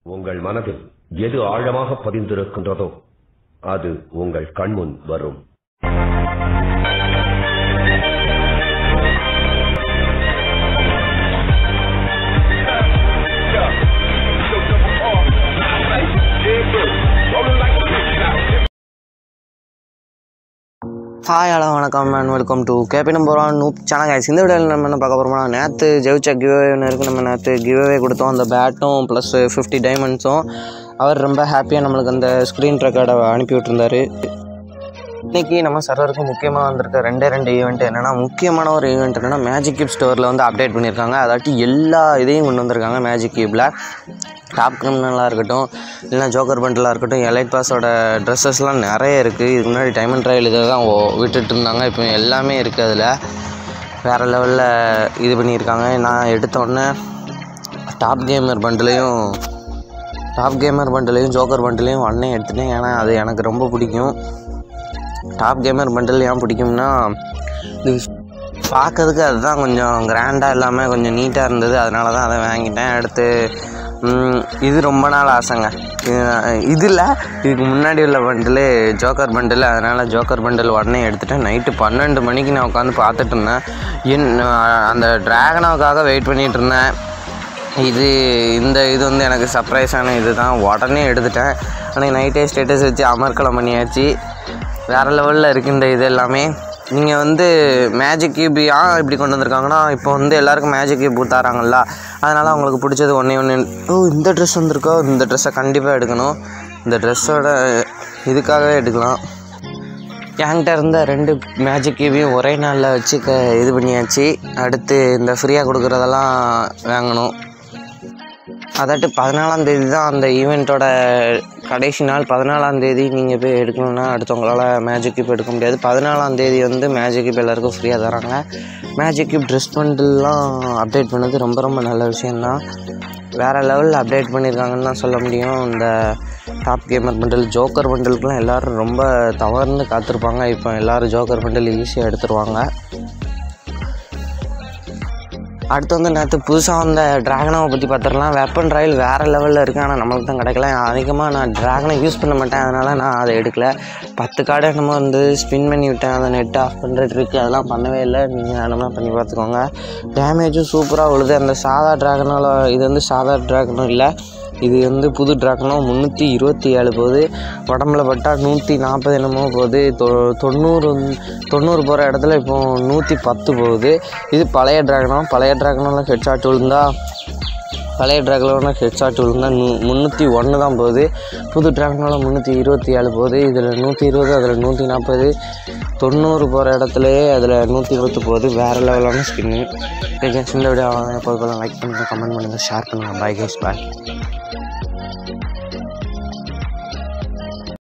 உங்கள் மனதில் எது ஆழமாக பதிந்திருக்கின்றதோ அது உங்கள் கண்முன் வரும் ஹாய் ஹலோ வணக்கம் and welcome to KB number one noob channel guys. இந்த வீடியோவில் நம்ம என்ன பார்க்க போகிறோம்னா நேற்று ஜெயிச்ச கிவ்அவே ஒன்று இருக்குது நம்ம நேற்று கிவ்அவே கொடுத்தோம் அந்த பேட்டும் ப்ளஸ் ஃபிஃப்டி டைமண்ட்ஸும் அவர் ரொம்ப ஹாப்பியாக நம்மளுக்கு அந்த ஸ்க்ரீன் ரெக்கார்டை அனுப்பி விட்டுருந்தாரு இன்றைக்கி நம்ம சர்வருக்கு முக்கியமாக வந்திருக்க ரெண்டே ரெண்டு ஈவெண்ட் என்னென்னா முக்கியமான ஒரு ஈவெண்ட் என்னென்னா மேஜிக் கியூப் ஸ்டோரில் வந்து அப்டேட் பண்ணியிருக்காங்க அதாட்டி எல்லா இதையும் கொண்டு வந்திருக்காங்க மேஜிக் கியூப்பில் டாப் கிரிமினலாக இருக்கட்டும் இல்லைனா ஜோக்கர் பண்டலாக இருக்கட்டும் எலைட் பாஸோட ட்ரெஸ்ஸஸ்லாம் நிறைய இருக்குது இதுக்கு முன்னாடி டைமண்ட் ட்ரையல் இதை தான் ஓ- விட்டுட்டு இருந்தாங்க இப்போ எல்லாமே இருக்குது அதில் வேறு லெவலில் இது பண்ணியிருக்காங்க நான் எடுத்த உடனே டாப் கேமர் பண்டிலையும் டாப் கேமர் பண்டிலையும் ஜோக்கர் பண்டிலையும் உடனே எடுத்துட்டேன் ஏன்னா அது எனக்கு ரொம்ப பிடிக்கும் டாப் கேமர் பண்டில் ஏன் பிடிக்கும்னா இது பார்க்கறதுக்கு அதுதான் கொஞ்சம் கிராண்டாக இல்லாமல் கொஞ்சம் நீட்டாக இருந்தது அதனால தான் அதை வாங்கிட்டேன் அடுத்து ம், இது ரொம்ப நாள் ஆசைங்க இதில் இதுக்கு முன்னாடி உள்ள பண்டில் ஜோக்கர் பண்டில் அதனால் ஜோக்கர் பண்டில் உடனே எடுத்துட்டேன் நைட்டு பன்னெண்டு மணிக்கு நான் உட்காந்து பார்த்துட்டு இருந்தேன் என் அந்த ட்ராகனாவுக்காக வெயிட் பண்ணிகிட்டு இருந்தேன் இது இந்த இது வந்து எனக்கு சர்ப்ரைஸான இது தான் உடனே எடுத்துட்டேன் அன்றைக்கி நைட்டே ஸ்டேட்டஸ் வச்சு அமர்க்கலம் பண்ணியாச்சு வேறு லெவலில் இருக்குது இந்த இது எல்லாமே நீங்கள் வந்து மேஜிக் கியூப் ஏன் இப்படி கொண்டு வந்திருக்காங்கன்னா இப்போ வந்து எல்லாருக்கும் மேஜிக் கியூப் தராங்கல்ல அதனால் அவங்களுக்கு பிடிச்சது ஒன்றே ஒன்று ஓ இந்த ட்ரெஸ் வந்திருக்கோ இந்த ட்ரெஸ்ஸை கண்டிப்பாக எடுக்கணும் இந்த ட்ரெஸ்ஸோட இதுக்காகவே எடுக்கலாம் என்கிட்ட இருந்த ரெண்டு மேஜிக் கியூபையும் ஒரே நாளில் வச்சு க இது பண்ணியாச்சு அடுத்து இந்த ஃப்ரீயாக கொடுக்குறதெல்லாம் வாங்கணும் அதாட்டு பதினாலாம் தேதி தான் அந்த ஈவெண்ட்டோட கடைசி நாள் பதினாலாம் தேதி நீங்கள் போய் எடுக்கணும்னா அடுத்தவங்களால் மேஜிக் கியூப் எடுக்க முடியாது பதினாலாம் தேதி வந்து மேஜிக் கியூப் எல்லாருக்கும் ஃப்ரீயாக தராங்க மேஜிக் கியூப் ட்ரெஸ் பண்டில்லாம் அப்டேட் பண்ணது ரொம்ப ரொம்ப நல்ல விஷயந்தான் வேறு லெவலில் அப்டேட் பண்ணியிருக்காங்கன்னு தான் சொல்ல முடியும் இந்த டாப் கேமர் பண்டில் ஜோக்கர் பண்டிலுக்குலாம் எல்லோரும் ரொம்ப தவறுன்னு காத்திருப்பாங்க இப்போ எல்லோரும் ஜோக்கர் பண்டில் ஈஸியாக எடுத்துருவாங்க அடுத்து வந்து நேற்று புதுசாக வந்த ட்ராகனாவை பற்றி பார்த்துடலாம் வெப்பன் ராயல் வேறு லெவலில் இருக்குது ஆனால் நம்மளுக்கு தான் கிடைக்கல அதிகமாக நான் ட்ராகனை யூஸ் பண்ண மாட்டேன் அதனால் நான் அதை எடுக்கல பத்து கார்டு என்னமோ வந்து ஸ்பின் பண்ணி விட்டேன் அதை நெட் ஆஃப் பண்ணுறது இருக்குது அதெல்லாம் பண்ணவே இல்லை நீங்கள் என்னமா பண்ணி பார்த்துக்கோங்க டேமேஜும் சூப்பராக விழுது அந்த சாதா ட்ராகனால் இது வந்து சாதா ட்ராகனும் இல்லை இது வந்து புது ட்ராகனும் முந்நூற்றி இருபத்தி ஏழு போகுது உடம்புல பட்டால் நூற்றி நாற்பது என்னமோ போகுது தொ தொண்ணூறு வந்து- தொண்ணூறு போகிற இடத்துல இப்போ நூற்றி பத்து போகுது இது பழைய ட்ராகனும் பழைய ட்ராகனெல்லாம் ஹெட் ஷாட் விழுந்தா பழைய ட்ராகனோட ஹெட் ஷாட் விழுந்தா நூ முந்நூற்றி ஒன்று தான் போகுது புது ட்ராகனோட முந்நூற்றி இருபத்தி ஏழு போகுது இதில் நூற்றி இருபது அதில் நூற்றி நாற்பது தொண்ணூறு போகிற இடத்துலையே அதில் நூற்றி இருபத்து போகுது வேறு லெவலான ஸ்கின்னு இந்த வீடியோ எப்போதும் லைக் பண்ணுங்கள் கமெண்ட் பண்ணுங்கள் ஷேர் பண்ணுங்கள் பை கேஸ் பாய்